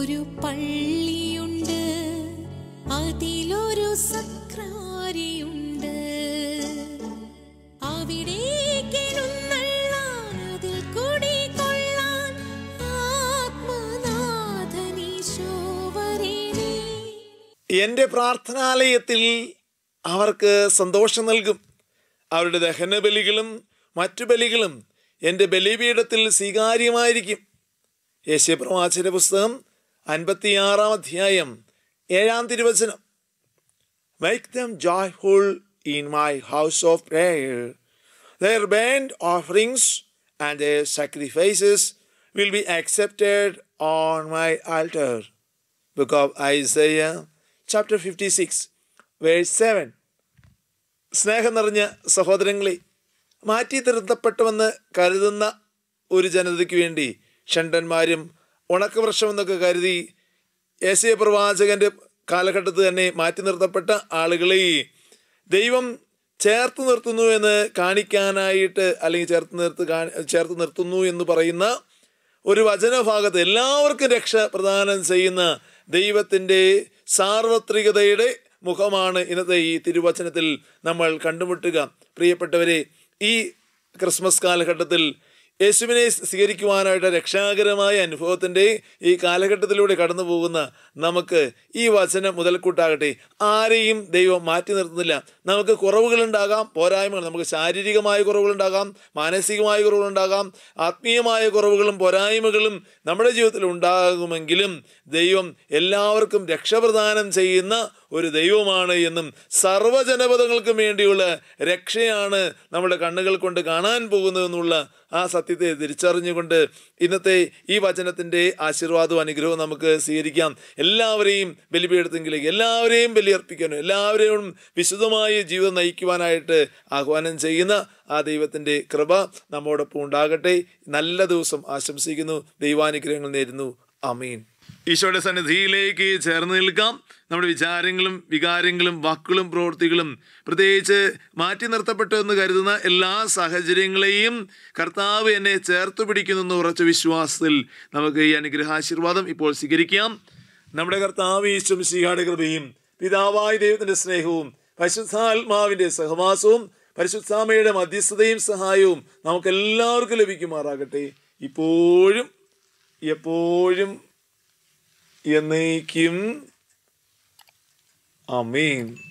ഒരു പള്ളിയുണ്ട് അതിലൊരു സക്രാരിയുണ്ട് അവിടേക്ക് എഴുന്നള്ളാൻ അതിൽ കുടികൊള്ളാൻ ആത്മനാഥനീശോ വരേണേ എൻ്റെ പ്രാർത്ഥനാലയത്തിൽ അവർക്ക് സന്തോഷം നൽകും അവരുടെ ദഹന ബലികളും മറ്റു ബലികളും എൻ്റെ ബലിപീഠത്തിൽ സ്വീകാര്യമായിരിക്കും യേശുപ്രവാചന പുസ്തകം അൻപത്തിയാറാം അധ്യായം ഏഴാം തിരുവചനം Make them joyful in my house of prayer. Their burnt offerings and their sacrifices will be accepted on my altar. Book of Isaiah, chapter 56, verse 7. സ്നേഹം നിറഞ്ഞ സഹോദരങ്ങളെ മാറ്റി തിരുത്തപ്പെട്ടുവെന്ന് കരുതുന്ന ഒരു ജനതയ്ക്ക് വേണ്ടി ഷണ്ടന്മാരും ഉണക്കവൃക്ഷമെന്നൊക്കെ കരുതി ഏശയ പ്രവാചകന്റെ കാലഘട്ടത്തിൽ തന്നെ മാറ്റി നിർത്തപ്പെട്ട ആളുകളെ ദൈവം ചേർത്ത് നിർത്തുന്നു എന്ന് കാണിക്കാനായിട്ട് അല്ലെങ്കിൽ ചേർത്ത് നിർത്ത് കാണി ചേർത്ത് നിർത്തുന്നു എന്ന് പറയുന്ന ഒരു വചനഭാഗത്ത് എല്ലാവർക്കും രക്ഷ പ്രദാനം ചെയ്യുന്ന ദൈവത്തിൻ്റെ സാർവത്രികതയുടെ മുഖമാണ് ഇന്നത്തെ ഈ തിരുവചനത്തിൽ നമ്മൾ കണ്ടുമുട്ടുക പ്രിയപ്പെട്ടവരെ ഈ ക്രിസ്മസ് കാലഘട്ടത്തിൽ യേശുവിനെ സ്വീകരിക്കുവാനായിട്ട് രക്ഷാകരമായ അനുഭവത്തിൻ്റെ ഈ കാലഘട്ടത്തിലൂടെ കടന്നു പോകുന്ന നമുക്ക് ഈ വചനം മുതൽക്കൂട്ടാകട്ടെ ആരെയും ദൈവം മാറ്റി നിർത്തുന്നില്ല നമുക്ക് കുറവുകളുണ്ടാകാം പോരായ്മകൾ നമുക്ക് ശാരീരികമായ കുറവുകളുണ്ടാകാം മാനസികമായ കുറവുകളുണ്ടാകാം ആത്മീയമായ കുറവുകളും പോരായ്മകളും നമ്മുടെ ജീവിതത്തിൽ ഉണ്ടാകുമെങ്കിലും ദൈവം എല്ലാവർക്കും രക്ഷപ്രദാനം ചെയ്യുന്ന ഒരു ദൈവമാണ് എന്നും സർവ്വജനപദങ്ങൾക്കും വേണ്ടിയുള്ള രക്ഷയാണ് നമ്മുടെ കണ്ണുകൾ കൊണ്ട് കാണാൻ പോകുന്നതെന്നുള്ള ആ സത്യത്തെ തിരിച്ചറിഞ്ഞുകൊണ്ട് ഇന്നത്തെ ഈ വചനത്തിൻ്റെ ആശീർവാദവും അനുഗ്രഹവും നമുക്ക് സ്വീകരിക്കാം എല്ലാവരെയും ബലിപീഠത്തെങ്കിലേക്ക് എല്ലാവരെയും ബലിയർപ്പിക്കാനും എല്ലാവരെയും വിശുദ്ധമായ ജീവിതം നയിക്കുവാനായിട്ട് ആഹ്വാനം ചെയ്യുന്ന ആ ദൈവത്തിൻ്റെ കൃപ നമ്മോടൊപ്പം ഉണ്ടാകട്ടെ നല്ല ദിവസം ആശംസിക്കുന്നു ദൈവാനുഗ്രഹങ്ങൾ നേരുന്നു അമീൻ ഈശോയുടെ സന്നിധിയിലേക്ക് ചേർന്ന് നിൽക്കാം നമ്മുടെ വിചാരങ്ങളും വികാരങ്ങളും വാക്കുകളും പ്രവൃത്തികളും പ്രത്യേകിച്ച് മാറ്റി നിർത്തപ്പെട്ടു എന്ന് കരുതുന്ന എല്ലാ സാഹചര്യങ്ങളെയും കർത്താവ് എന്നെ ചേർത്ത് പിടിക്കുന്നു എന്ന് ഉറച്ച വിശ്വാസത്തിൽ നമുക്ക് ഈ അനുഗ്രഹാശീർവാദം ഇപ്പോൾ സ്വീകരിക്കാം നമ്മുടെ കർത്താവ് ഈശ്വംശിയുടെ കൃപയും പിതാവായ ദൈവത്തിന്റെ സ്നേഹവും പരിശുദ്ധാത്മാവിന്റെ സഹവാസവും പരിശുദ്ധാമയുടെ മധ്യസ്ഥതയും സഹായവും നമുക്ക് എല്ലാവർക്കും ലഭിക്കുമാറാകട്ടെ ഇപ്പോഴും എപ്പോഴും എന്നേക്കും അമീൻ